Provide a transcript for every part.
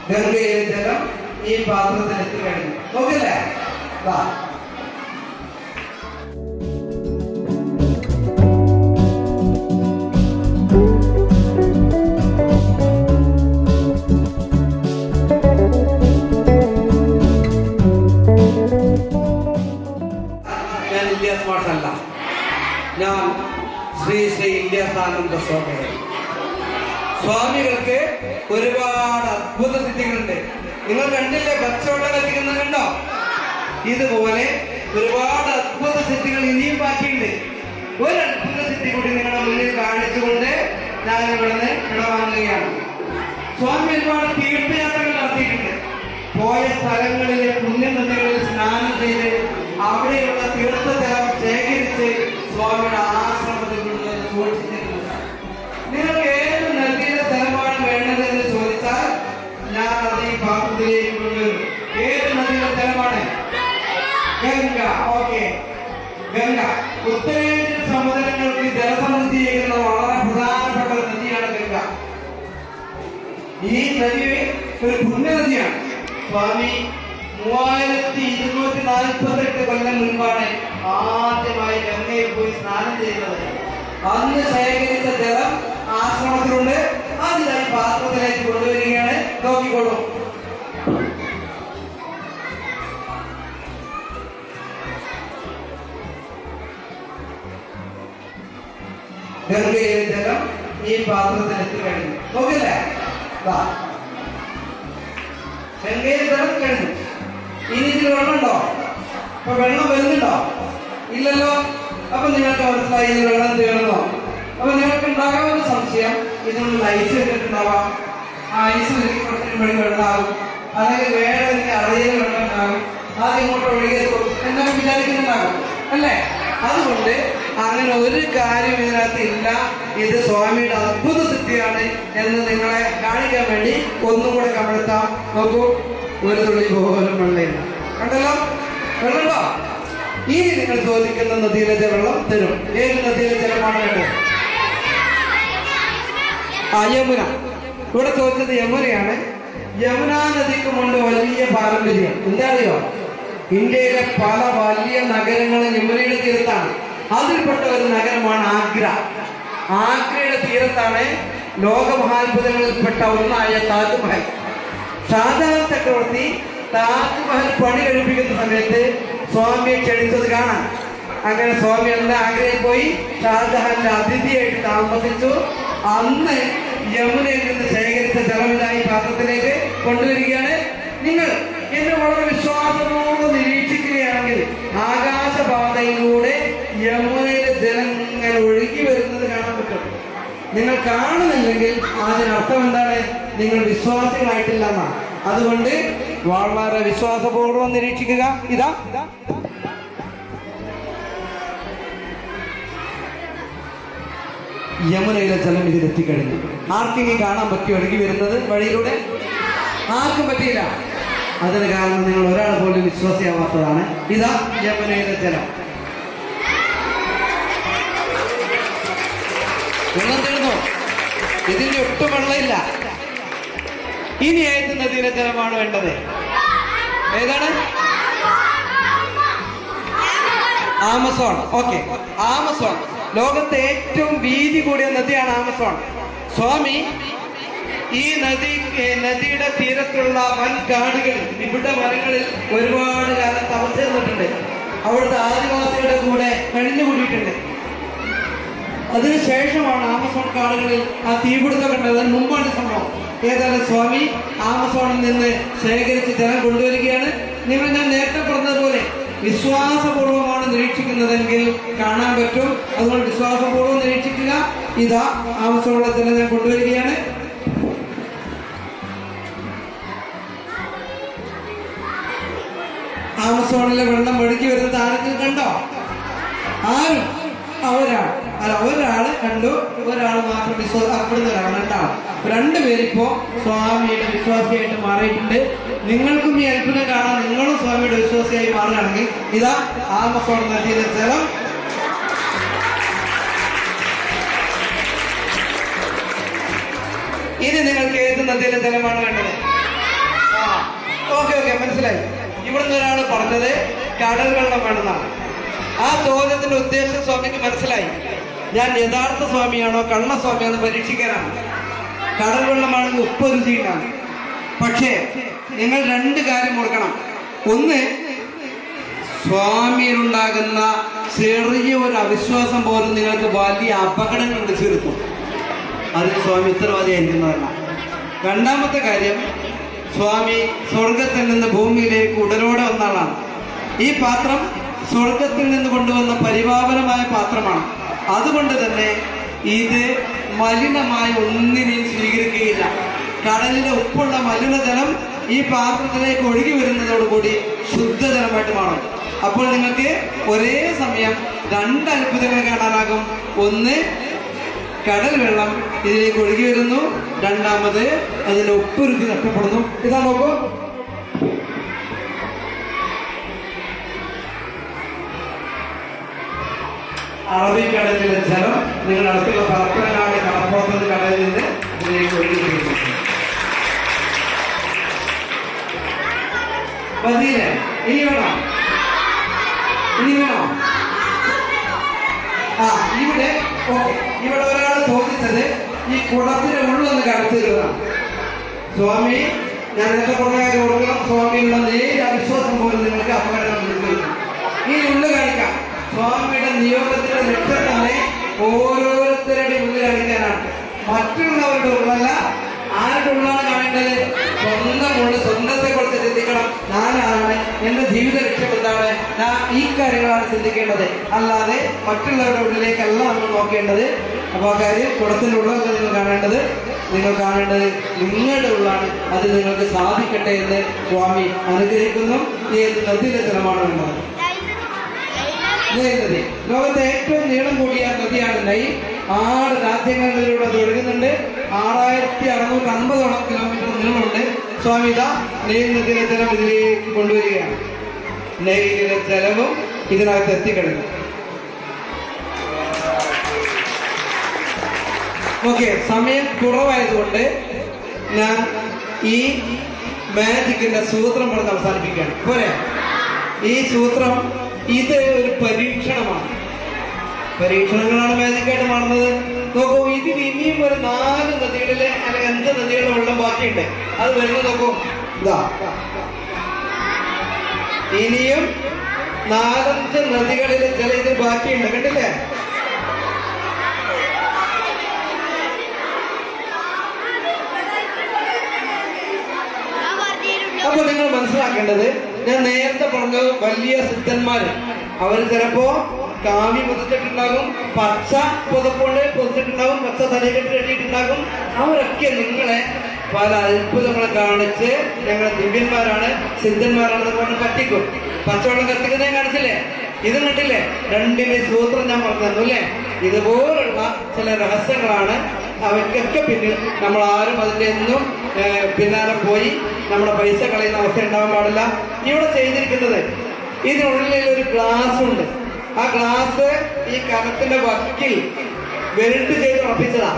ഗംഗയിലെ ജലം ഈ പാത്രത്തിൽ എത്തിക്കഴിഞ്ഞു നോക്കില്ലേ വാ ഞാൻ ഇല്യാസ് മാഷല്ല ഞാൻ ശ്രീ ശ്രീ ഇല്യാസാനന്ദ സ്വാമികൾ സ്വാമികൾക്ക് ഒരുപാട് അത്ഭുത സിദ്ധികളുണ്ട് നിങ്ങൾ കണ്ടില്ലേ കച്ചവടം കത്തിക്കുന്നത് കണ്ടോ ഇതുപോലെ ഒരുപാട് അത്ഭുത സിദ്ധികൾ ഇനിയും ബാക്കിയുണ്ട് ഒരു അത്ഭുത സിദ്ധി കൂടി നിങ്ങളുടെ മുന്നിൽ കാണിച്ചുകൊണ്ട് ഞാൻ ഇവിടുന്ന് ഇടവാങ്ങുകയാണ് സ്വാമി ഒരുപാട് തീർത്ഥയാത്രകൾ നടത്തിയിട്ടുണ്ട് പോയ സ്ഥലങ്ങളിലെ പുണ്യനദികളിൽ സ്നാനം ചെയ്ത് അവിടെയുള്ള തീർത്ഥജലം ശേഖരിച്ച് സ്വാമിയുടെ ആശ്രമത്തിൽ കൊണ്ടുവന്ന് സൂക്ഷിച്ചിട്ടുണ്ട് നിങ്ങൾക്ക് ഏത് നദിയുടെ ജലമാണ് വേണ്ടതെന്ന് ചോദിച്ചാൽ ഞാൻ അത് ഈ പാത്രത്തിലേക്ക് കൊണ്ടുവരും ഏത് നദിയുടെ ജലമാണ് ഗംഗ ഓക്കെ ഗംഗ ഉത്തരേന്ത്യൻ സമുദ്രങ്ങൾക്ക് ജലസമൃദ്ധി ചെയ്യുന്ന വളരെ പ്രധാനപ്പെട്ട ഒരു നദിയാണ് ഗംഗ ഈ നദി ഒരു പുണ്യനദിയാണ് സ്വാമി മൂവായിരത്തി ഇരുന്നൂറ്റി നാൽപ്പത്തി എട്ട് കൊല്ലം മുൻപാണ് ആദ്യമായി ഗംഗയിൽ പോയി സ്നാനം ചെയ്യുന്നത് അന്ന് ശേഖരിച്ച ജലം ആശ്രമത്തിലുണ്ട് അതിനായി പാത്രത്തിലേക്ക് കൊണ്ടുവരികയാണ് നോക്കിക്കോളൂ ഗംഗയിലെ ജലം ഈ പാത്രത്തിൽ എത്തിക്കഴിഞ്ഞു നോക്കില്ലേ വാ ഗംഗയിൽ ജലം കഴിഞ്ഞു ഇനി ഇതിൽ വെള്ളമുണ്ടോ അപ്പൊ വെള്ളം വരുന്നുണ്ടോ ഇല്ലല്ലോ അപ്പൊ നിങ്ങൾക്ക് മനസ്സിലായി ഇതിൽ വെള്ളം തീർന്നോ അപ്പൊ നിങ്ങൾക്ക് ഉണ്ടാകാവുന്ന സംശയം ഇതിനുള്ള ഐസ് ഇട്ടിട്ടുണ്ടാവാം ആ ഐസ് ഒരുക്കി കുറച്ചിട്ട് വഴി വെള്ളമാകും അല്ലെങ്കിൽ വേറെ എനിക്ക് അറിയുന്ന വെള്ളം ഉണ്ടാകും അത് ഇങ്ങോട്ട് ഒഴുകിയത് എന്നൊക്കെ വിചാരിക്കുന്നുണ്ടാകും അല്ലേ അതുകൊണ്ട് അങ്ങനെ ഒരു കാര്യം ഇതിനകത്ത് ഇല്ല ഇത് സ്വാമിയുടെ അത്ഭുത സിദ്ധിയാണ് എന്ന് നിങ്ങളെ കാണിക്കാൻ വേണ്ടി ഒന്നും കൂടെ കമഴ്ത്താം നോക്കൂ ഒരു തുള്ളി പോലും വെള്ളമില്ല കണ്ടല്ലോ വെള്ളമുണ്ടോ ഇനി നിങ്ങൾ ചോദിക്കുന്ന നദിയിലെ വെള്ളം തരും ഏത് നദിയിലെ ജലമാണ് വേണ്ടത് ആ യമുന ഇവിടെ ചോദിച്ചത് യമുനയാണ് യമുന നദിക്കുമുണ്ട് വലിയ പാരമ്പര്യം എന്താ അറിയോ ഇന്ത്യയിലെ പല വലിയ നഗരങ്ങളും യമുനയുടെ തീരത്താണ് അതിൽപ്പെട്ട ഒരു നഗരമാണ് ആഗ്ര ആഗ്രയുടെ തീരത്താണ് ലോകമഹാത്ഭുതങ്ങളിൽപ്പെട്ട ഒന്നായ താജ്മഹൽ ഷാജഹാൻ ചക്രവർത്തി താജ്മഹൽ പണി കഴിപ്പിക്കുന്ന സമയത്ത് സ്വാമിയെ ക്ഷണിച്ചത് കാണാൻ അങ്ങനെ സ്വാമി അന്ന് ആഗ്രയിൽ പോയി ഷാജഹാന്റെ അതിഥിയായിട്ട് താമസിച്ചു അന്ന് യമുനയിൽ നിന്ന് ശേഖരിച്ച ജലമിതായി പാത്രത്തിലേക്ക് കൊണ്ടുവരികയാണ് നിങ്ങൾ എന്നെ വളരെ വിശ്വാസപൂർവ്വം നിരീക്ഷിക്കുകയാണെങ്കിൽ ആകാശപാതയിലൂടെ യമുനയിലെ ജലം ഇങ്ങനെ ഒഴുകി വരുന്നത് കാണാൻ പറ്റും നിങ്ങൾ കാണുന്നില്ലെങ്കിൽ അതിനർത്ഥം എന്താണ് നിങ്ങൾ വിശ്വാസികളായിട്ടില്ല എന്നാണ് അതുകൊണ്ട് വളരെ വിശ്വാസപൂർവ്വം നിരീക്ഷിക്കുക ഇതാ യമുനയിലെ ജലം ഇതിലെത്തിക്കഴിഞ്ഞു ആർക്കെങ്കിലും കാണാൻ പറ്റി ഒഴുകി വരുന്നത് വഴിയിലൂടെ ആർക്കും പറ്റിയില്ല അതിന് കാരണം നിങ്ങൾ ഒരാൾ പോലും വിശ്വാസിയാവാത്തതാണ് ഇതാ യമുനയിലെ ജലം വെള്ളം തീർന്നു ഇതിന്റെ ഒട്ടും വെള്ളമില്ല ഇനി ഏത് നദിയിലെ ജലമാണ് വേണ്ടത് ഏതാണ് ആമസോൺ ഓക്കെ ആമസോൺ ലോകത്തെ ഏറ്റവും വീതി കൂടിയ നദിയാണ് ആമസോൺ സ്വാമി ഈ നദി ഏ, നദിയുടെ തീരത്തുള്ള വൻ കാടുകളിൽ വിവിധ മരങ്ങളിൽ ഒരുപാട് കാലം തമസിരുന്നിട്ടുണ്ട് അവിടുത്തെ ആദിവാസികളുടെ കൂടെ കഴിഞ്ഞുകൂടിയിട്ടുണ്ട് അതിനുശേഷമാണ് ആമസോൺ കാടുകളിൽ ആ തീപിടുത്തം കണ്ടത് അതിന് മുമ്പാണ് ഈ സംഭവം ഏതായാലും സ്വാമി ആമസോണിൽ നിന്ന് ശേഖരിച്ച് ജലം കൊണ്ടുവരികയാണ് നിങ്ങൾ ഞാൻ നേരത്തെ പറഞ്ഞതുപോലെ വിശ്വാസപൂർവമാണ് നിരീക്ഷിക്കുന്നതെങ്കിൽ കാണാൻ പറ്റും അതുകൊണ്ട് വിശ്വാസപൂർവ്വം നിരീക്ഷിക്കുക ഇതാ ആമസോണിലെ ജലം ഞാൻ കൊണ്ടുവരികയാണ് ആമസോണിലെ വെള്ളം ഒഴുകി വരുന്നത് ആരെങ്കിലും കണ്ടോ ആരും ഒരാൾ അല്ല ഒരാള് കണ്ടു ഒരാൾ മാത്രം വിശ്വാസം അപ്പെടുന്ന ഒരാൾ രണ്ടാൾ രണ്ടുപേരിപ്പോ സ്വാമിയുടെ വിശ്വാസിയായിട്ട് മാറിയിട്ടുണ്ട് നിങ്ങൾക്കും ഈ അത്ഭുതം കാണാൻ നിങ്ങളും സ്വാമിയുടെ വിശ്വാസിയായി മാറുകയാണെങ്കിൽ ഇതാ ആമസോൺ നദിയിലെ ജലം ഇനി നിങ്ങൾക്ക് ഏത് നദിയിലെ ജലമാണ് വേണ്ടത് ഓക്കെ ഓക്കെ മനസ്സിലായി ഇവിടുന്ന് ഒരാൾ പറഞ്ഞത് കടൽ വെള്ളം വേണമെന്നാണ് ആ ചോദ്യത്തിന്റെ ഉദ്ദേശം സ്വാമിക്ക് മനസ്സിലായി ഞാൻ യഥാർത്ഥ സ്വാമിയാണോ കള്ള സ്വാമിയാണോ പരീക്ഷിക്കാനാണ് കടൽ വെള്ളമാണെങ്കിൽ ഉപ്പ് രുചിയുണ്ടാണ് പക്ഷേ നിങ്ങൾ രണ്ട് കാര്യം ഓർക്കണം ഒന്ന് സ്വാമിയിലുണ്ടാകുന്ന ചെറിയ ഒരു അവിശ്വാസം പോലും നിങ്ങൾക്ക് വലിയ അപകടങ്ങൾ വിളിച്ചു വരുത്തും അതിന് സ്വാമി ഉത്തരവാദിയായിരിക്കുന്നതല്ല രണ്ടാമത്തെ കാര്യം സ്വാമി സ്വർഗത്തിൽ നിന്ന് ഭൂമിയിലേക്ക് ഉടലോടെ വന്ന ആളാണ് ഈ പാത്രം സ്വർഗത്തിൽ നിന്ന് കൊണ്ടുവന്ന പരിപാവനമായ പാത്രമാണ് അതുകൊണ്ട് തന്നെ ഇത് മലിനമായ ഒന്നിനെയും സ്വീകരിക്കുകയില്ല കടലിലെ ഉപ്പുള്ള മലിനജലം ഈ പാത്രത്തിലേക്ക് ഒഴുകി വരുന്നതോടുകൂടി ശുദ്ധജലമായിട്ട് മാറും അപ്പോൾ നിങ്ങൾക്ക് ഒരേ സമയം രണ്ട് അത്ഭുതങ്ങൾ കാണാനാകും ഒന്ന് കടൽ വെള്ളം ഇതിലേക്ക് ഒഴുകി വരുന്നു രണ്ടാമത് അതിന്റെ ഉപ്പ് രുചി നഷ്ടപ്പെടുന്നു ഇതാ നോക്കൂ അറബിക്കടലിലെ ജലം നിങ്ങൾ അടുത്തുള്ള പരപ്പനങ്ങാട് കടപ്പുറത്ത് കടലിൽ നിന്ന് ഇതിലേക്ക് ഒഴുകി വരുന്നു മതിയില്ലേ ഇനി വേണോ ഇനി വേണോ ആ ഇവിടെ ഓക്കെ ഇവിടെ ഒരാൾ ചോദിച്ചത് ഈ കുളത്തിന്റെ ഉള്ളൊന്ന് കാണിച്ചു തരുന്നതാണ് സ്വാമി ഞാൻ നേരത്തെ പറഞ്ഞ കാര്യം ഓർക്കണം സ്വാമിയുള്ള നേരിയ അവിശ്വാസം പോലും നിങ്ങൾക്ക് അപകടം വിളിക്കുന്നു ഈ ഉള്ളു കാണിക്കാം സ്വാമിയുടെ നിയോഗത്തിന്റെ ലക്ഷ്യം തന്നെ ഓരോരുത്തരുടെ ഉള്ളു കാണിക്കാനാണ് മറ്റുള്ളവരുടെ ഉള്ളല്ല ആരുടെ ഉള്ളാണ് കാണേണ്ടത് സ്വന്തം ഉള്ളു സ്വന്തത്തെ കുറിച്ച് ചിന്തിക്കണം ഞാനാണ് എന്റെ ജീവിത ലക്ഷ്യം എന്താണ് ഞാൻ ഈ കാര്യങ്ങളാണ് ചിന്തിക്കേണ്ടത് അല്ലാതെ മറ്റുള്ളവരുടെ ഉള്ളിലേക്കല്ല നമ്മൾ നോക്കേണ്ടത് അപ്പൊ ആ കാര്യം കുടത്തിന്റെ ഉള്ളല്ല നിങ്ങൾ കാണേണ്ടത് നിങ്ങൾ കാണേണ്ടത് നിങ്ങളുടെ ഉള്ളാണ് അത് നിങ്ങൾക്ക് സാധിക്കട്ടെ എന്ന് സ്വാമി അനുഗ്രഹിക്കുന്നു ഏത് നദിയിലെ ജലമാണ് വേണ്ടത് നൈൽ നദി ലോകത്തെ ഏറ്റവും നീളം കൂടിയ നദിയാണ് നൈൽ ആറ് രാജ്യങ്ങളിലൂടെ അത് ഒഴുകുന്നുണ്ട് ആറായിരത്തി അറുന്നൂറ്റി അൻപതോളം കിലോമീറ്റർ നീളമുണ്ട് സ്വാമി ഇതാ നെയ്ൽ നദിയിലെ ജലം ഇതിലേക്ക് കൊണ്ടുവരികയാണ് നെയ്ലിലെ ജലവും ഇതിനകത്ത് എത്തിക്കഴിഞ്ഞു ഓക്കെ സമയം കുറവായതുകൊണ്ട് ഞാൻ ഈ മാജിക്കിന്റെ സൂത്രം പറഞ്ഞ് അവസാനിപ്പിക്കുകയാണ് പോരെ ഈ സൂത്രം ഇത് ഒരു പരീക്ഷണമാണ് പരീക്ഷണങ്ങളാണ് മാജിക്കായിട്ട് മാറുന്നത് നോക്കൂ ഇതിൽ ഇനിയും ഒരു നാല് നദികളിലെ അല്ലെങ്കിൽ അഞ്ച് നദികളിലെ വെള്ളം ബാക്കിയുണ്ട് അത് വരുന്നത് നോക്കൂ ഇതാ ഇനിയും നാലഞ്ച് നദികളിൽ ചില ഇത് ബാക്കിയുണ്ട് കണ്ടില്ലേ അപ്പൊ നിങ്ങൾ മനസ്സിലാക്കേണ്ടത് ഞാൻ നേരത്തെ പറഞ്ഞു വലിയ സിദ്ധന്മാര് അവർ ചിലപ്പോ കാവി പുതച്ചിട്ടുണ്ടാകും പച്ച പുതപ്പുകൊണ്ട് പുതച്ചിട്ടുണ്ടാകും പച്ച തലകെട്ട് കെട്ടിയിട്ടുണ്ടാകും അവരൊക്കെ നിങ്ങളെ പല അത്ഭുതങ്ങളെ കാണിച്ച് ഞങ്ങൾ ദിവ്യന്മാരാണ് സിദ്ധന്മാരാണെന്ന് പറഞ്ഞ് പറ്റിക്കും പച്ചവെള്ളം കത്തിക്കുന്നേ കാണിച്ചില്ലേ ഇത് കണ്ടില്ലേ രണ്ടിന്റെ സൂത്രം ഞാൻ പറഞ്ഞു തന്നു അല്ലേ ഇതുപോലുള്ള ചില രഹസ്യങ്ങളാണ് അവയ്ക്കൊക്കെ പിന്നിൽ നമ്മൾ ആരും അതിന്റെ ഒന്നും ഏഹ്, പിന്നാലെ പോയി നമ്മുടെ പൈസ കളയുന്ന അവസ്ഥ ഉണ്ടാവാൻ പാടില്ല ഇവിടെ ചെയ്തിരിക്കുന്നത് ഇതിനുള്ളിൽ ഒരു ഗ്ലാസ് ഉണ്ട് ആ ഗ്ലാസ് ഈ കരത്തിന്റെ വക്കിൽ വെൽഡ് ചെയ്ത് ഉറപ്പിച്ചതാ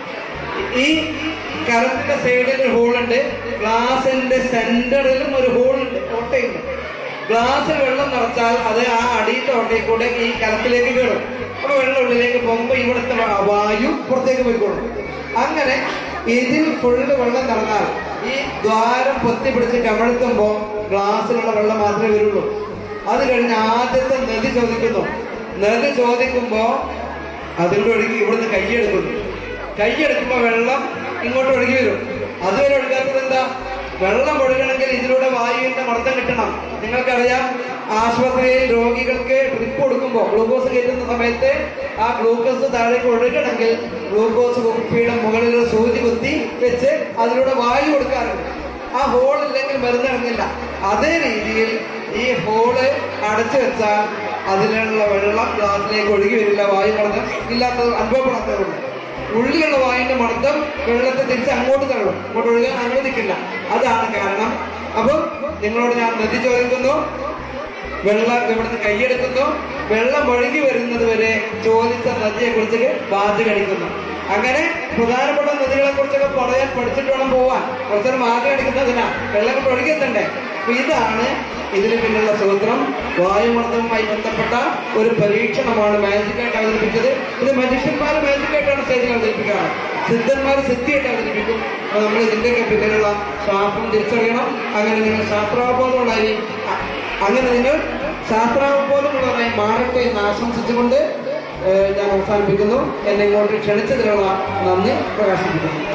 ഈ കരത്തിന്റെ സൈഡിൽ ഒരു ഹോളുണ്ട് ഗ്ലാസിന്റെ സെന്ററിലും ഒരു ഹോളുണ്ട് ഓട്ടയുണ്ട് ഗ്ലാസ്സിൽ വെള്ളം നിറച്ചാൽ അത് ആ അടിയിലെ ഓട്ടയിൽ കൂടെ ഈ കരത്തിലേക്ക് വീഴും അപ്പൊ വെള്ളം ഉള്ളിലേക്ക് പോകുമ്പോൾ ഇവിടുത്തെ വ- വായു പുറത്തേക്ക് പോയിക്കോളും അങ്ങനെ ഇതിൽ ഫുള്ള് വെള്ളം നിറഞ്ഞാൽ ഈ ദ്വാരം പൊത്തി പിടിച്ച് കമഴ്ത്തുമ്പോ ഗ്ലാസ്സിലുള്ള വെള്ളം മാത്രമേ വരുള്ളൂ അത് കഴിഞ്ഞ് ആദ്യത്തെ നദി ചോദിക്കുന്നു നദി ചോദിക്കുമ്പോ അതിലൂടെ ഒഴുകി ഇവിടുന്ന് കൈയെടുക്കുന്നു കൈയെടുക്കുമ്പോ വെള്ളം ഇങ്ങോട്ട് ഒഴുകി വരും അതുവരെ ഒഴുകാത്തത് എന്താ വെള്ളം ഒഴുകണമെങ്കിൽ ഇതിലൂടെ വായുവിന്റെ മർദ്ദം കിട്ടണം നിങ്ങൾക്കറിയാം ആശുപത്രിയിൽ രോഗികൾക്ക് ഡ്രിപ്പ് കൊടുക്കുമ്പോൾ ഗ്ലൂക്കോസ് കയറ്റുന്ന സമയത്ത് ആ ഗ്ലൂക്കോസ് താഴേക്ക് ഒഴുകണമെങ്കിൽ ഗ്ലൂക്കോസ് കുപ്പിയുടെ മുകളിൽ ഒരു സൂചി കുത്തി വെച്ച് അതിലൂടെ വായു കൊടുക്കാറുണ്ട് ആ ഹോൾ ഇല്ലെങ്കിൽ മരുന്ന് ഇറങ്ങില്ല അതേ രീതിയിൽ ഈ ഹോള് അടച്ചു വെച്ചാൽ അതിലുള്ള വെള്ളം ഗ്ലാസ്സിലേക്ക് ഒഴുകി വരില്ല വായു മർദ്ദം ഇല്ലാത്തത് അനുഭവപ്പെടാത്തതുകൊണ്ട് ഉള്ളിലുള്ള വായുവിന്റെ മർദ്ദം വെള്ളത്തെ തിരിച്ച് അങ്ങോട്ട് തള്ളും അങ്ങോട്ട് ഒഴുകാൻ അനുവദിക്കില്ല അതാണ് കാരണം അപ്പം നിങ്ങളോട് ഞാൻ നദി ചോദിക്കുന്നു വെള്ളം ഇവിടുന്ന് കൈയെടുക്കുന്നു വെള്ളം ഒഴുകി വരുന്നത് വരെ ചോദിച്ച നദിയെ കുറിച്ച് വാചകടിക്കുന്നു അങ്ങനെ പ്രധാനപ്പെട്ട നദികളെ കുറിച്ചൊക്കെ പറയാൻ പഠിച്ചിട്ട് വേണം പോവാൻ കുറച്ചൊരു മാർഗം അടിക്കുന്നതിനാ വെള്ളം ഒഴുകിയെത്തണ്ടേ അപ്പൊ ഇതാണ് ഇതിന് പിന്നിലുള്ള സൂത്രം വായുമർദ്ദവുമായി ബന്ധപ്പെട്ട ഒരു പരീക്ഷണമാണ് മാജിക്കായിട്ട് അവതരിപ്പിച്ചത് ഇത് മനുഷ്യന്മാർ മാജിക്കായിട്ടാണ് സ്റ്റേജിൽ അവതരിപ്പിക്കാറ് സിദ്ധന്മാർ സിദ്ധിയായിട്ട് അവതരിപ്പിക്കും അപ്പൊ നമ്മൾ ഇതിന്റെയൊക്കെ പിന്നിലുള്ള ശാസ്ത്രം തിരിച്ചറിയണം അങ്ങനെ നിങ്ങൾ ശാസ്ത്രാവബോധമുള്ളവരെ അ- അങ്ങനെ നിങ്ങൾ ശാസ്ത്രാവബോധമുള്ളവരായി മാറട്ടെ എന്ന് ആശംസിച്ചുകൊണ്ട് ഏഹ്, ഞാൻ അവസാനിപ്പിക്കുന്നു എന്നെ ഇങ്ങോട്ട് ക്ഷണിച്ചതിനുള്ള നന്ദി പ്രകാശിപ്പിക്കുന്നു